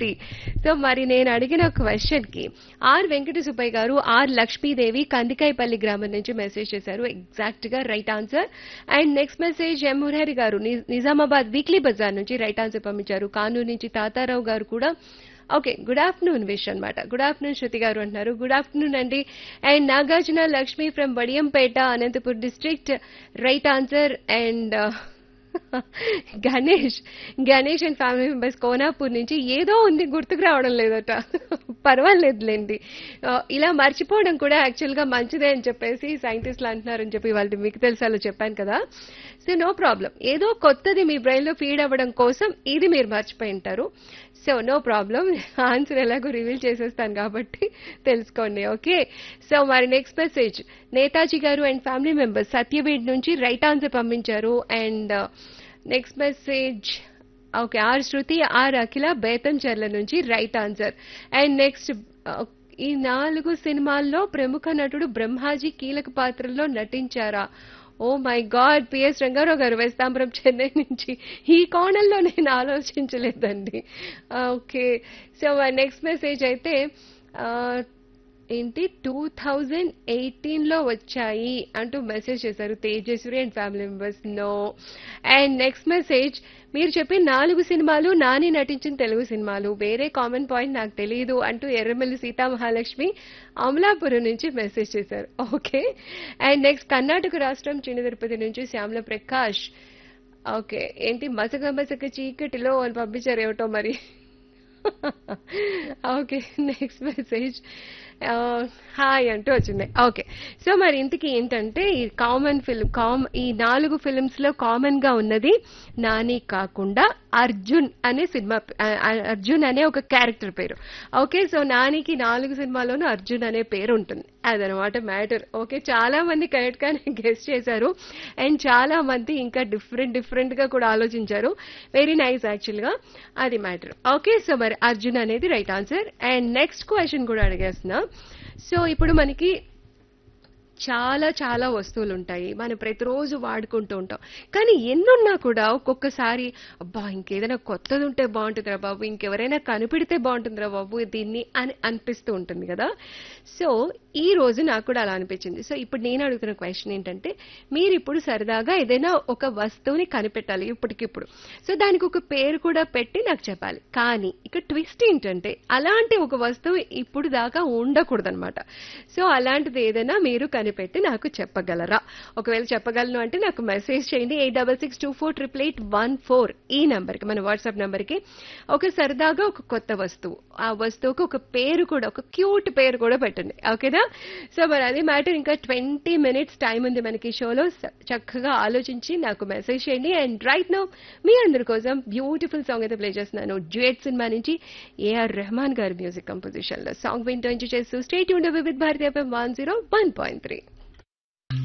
శృతి so మరి నేను అడిగిన క్వశ్చన్ కి ఆర్ వెంకట సుబ్బయ్య గారు ఆర్ లక్ష్మీదేవి కందికాయపల్లి గ్రామం నుంచి మెసేజ్ చేశారు ఎగ్జాక్ట్ గా right answer and next message M Murahari garu ని- నిజామాబాద్ వీక్లీ బజార్ నుంచి రైట్ ఆన్సర్ పంపించారు కానూరు నుంచి తాతారావు గారు కూడా ఓకే గుడ్ ఆఫ్టర్నూన్ విష్ అనమాట గుడ్ ఆఫ్టర్నూన్ శృతి గారు అంటున్నారు గుడ్ ఆఫ్టర్నూన్ అండి and Nagarjuna Lakshmi from Badiyampet Anantapur district right answer and Ganesh Ganesh and family members Konapur నుంచి ఏదో ఉంది గుర్తుకు రావడం లేదట పర్వాలేదులేండి ఆ, ఇలా మర్చిపోవడం కూడా యాక్చువల్గా మంచిదే అని చెప్పేసి సైంటిస్టులు అంటున్నారని చెప్పి వాళ్ళు మీకు తెలుసాలో చెప్పాను కదా సో నో ప్రాబ్లం ఏదో కొత్తది మీ బ్రెయిన్లో ఫీడ్ అవ్వడం కోసం ఇది మీరు మర్చిపోయి ఉంటారు సో నో ప్రాబ్లం ఆన్సర్ ఎలాగో రివీల్ చేసేస్తాను కాబట్టి తెలుసుకోండి ఓకే సో మరి next message Netaji garu and family members Satyavedu నుంచి రైట్ ఆన్సర్ పంపించారు and next message okay R Shruti R Akhila Betamcherla నుంచి రైట్ ఆన్సర్ అండ్ నెక్స్ట్ ఈ నాలుగు సినిమాల్లో ప్రముఖ నటుడు బ్రహ్మాజీ కీలక పాత్రల్లో నటించారా oh my god PS Rangarao గారు వేస్తాంబరం చెన్నై నుంచి ఈ కోణంలో నేను ఆలోచించలేదండి ఓకే సో నెక్స్ట్ మెసేజ్ అయితే ఆ, ఏంటి టూ థౌజండ్ ఎయిటీన్లో వచ్చాయి అంటూ మెసేజ్ చేశారు Tejaswi and family members no and next message మీరు చెప్పిన నాలుగు సినిమాలు నాని నటించిన తెలుగు సినిమాలు వేరే కామన్ పాయింట్ నాకు తెలియదు అంటూ ఎర్రమల్లి సీతామహాలక్ష్మి అమలాపురం నుంచి మెసేజ్ చేశారు ఓకే అండ్ నెక్స్ట్ కర్ణాటక రాష్ట్రం చిన్న తిరుపతి నుంచి శ్యామల ప్రకాష్ ఓకే ఏంటి మసక మసక చీకటిలో అని పంపించారు ఏమిటో మరి ఓకే నెక్స్ట్ మెసేజ్ హాయ్ అంటూ వచ్చింది ఓకే సో మరి ఇంతకీ ఏంటంటే ఈ కామన్ ఫిల్మ్ కామ్ ఈ నాలుగు ఫిల్మ్స్ లో కామన్ గా ఉన్నది నాని కాకుండా అర్జున్ అనే సినిమా ఆ- ఆ- అర్జున్ అనే ఒక క్యారెక్టర్ పేరు ఓకే సో నానికి నాలుగు సినిమాలోనూ అర్జున్ అనే పేరు ఉంటుంది అదనమాట మ్యాటర్ ఓకే చాలా మంది కరెక్ట్ గానే గెస్ట్ చేశారు అండ్ చాలా మంది ఇంకా డిఫరెంట్ డిఫరెంట్ గా కూడా ఆలోచించారు వెరీ నైస్ యాక్చువల్ గా అది మ్యాటర్ ఓకే సో మరి అర్జున్ అనేది right answer and next question కూడా అడిగేస్తున్నా సో ఇప్పుడు మనకి చాలా చాలా వస్తువులు ఉంటాయి మనం ప్రతిరోజు వాడుకుంటూ ఉంటాం కానీ ఎన్నున్నా కూడా ఒక్కొక్కసారి అబ్బా ఇంకేదైనా కొత్తది ఉంటే బాగుంటుందిరా బాబు ఇంకెవరైనా కనిపెడితే బాగుంటుందిరా బాబు దీన్ని అని అనిపిస్తూ ఉంటుంది కదా సో ఈ రోజు నాకు కూడా అలా అనిపించింది సో ఇప్పుడు నేను అడుగుతున్న క్వశ్చన్ ఏంటంటే మీరు ఇప్పుడు సరదాగా ఏదైనా ఒక వస్తువుని కనిపెట్టాలి ఇప్పటికిప్పుడు సో దానికి ఒక పేరు కూడా పెట్టి నాకు చెప్పాలి కానీ ఇక ట్విస్ట్ ఏంటంటే అలాంటి ఒక వస్తువు ఇప్పుడు దాకా ఉండకూడదన్నమాట సో అలాంటిది ఏదైనా మీరు కనిపెట్టి నాకు చెప్పగలరా ఒకవేళ చెప్పగలను అంటే నాకు మెసేజ్ చేయండి eight double six two four triple eight one four ఈ నంబర్కి మన వాట్సాప్ నంబర్కి ఒక సరదాగా ఒక కొత్త వస్తువు ఆ వస్తువుకి ఒక పేరు కూడా ఒక క్యూట్ పేరు కూడా పెట్టండి ఓకేనా సో మరి అది మ్యాటర్ ఇంకా ట్వంటీ మినిట్స్ టైం ఉంది మనకి షోలో స- చక్కగా ఆలోచించి నాకు మెసేజ్ చేయండి అండ్ రైట్ నౌ మీ అందరి కోసం బ్యూటిఫుల్ సాంగ్ అయితే ప్లే చేస్తున్నాను డ్యూయట్ సినిమా నుంచి ఏఆర్ రెహమాన్ గారి మ్యూజిక్ కంపోజిషన్ లో సాంగ్ వింటూ ఎంజాయ్ చేస్తూ స్టేట్ ఉండే with Bharatiya one zero one point three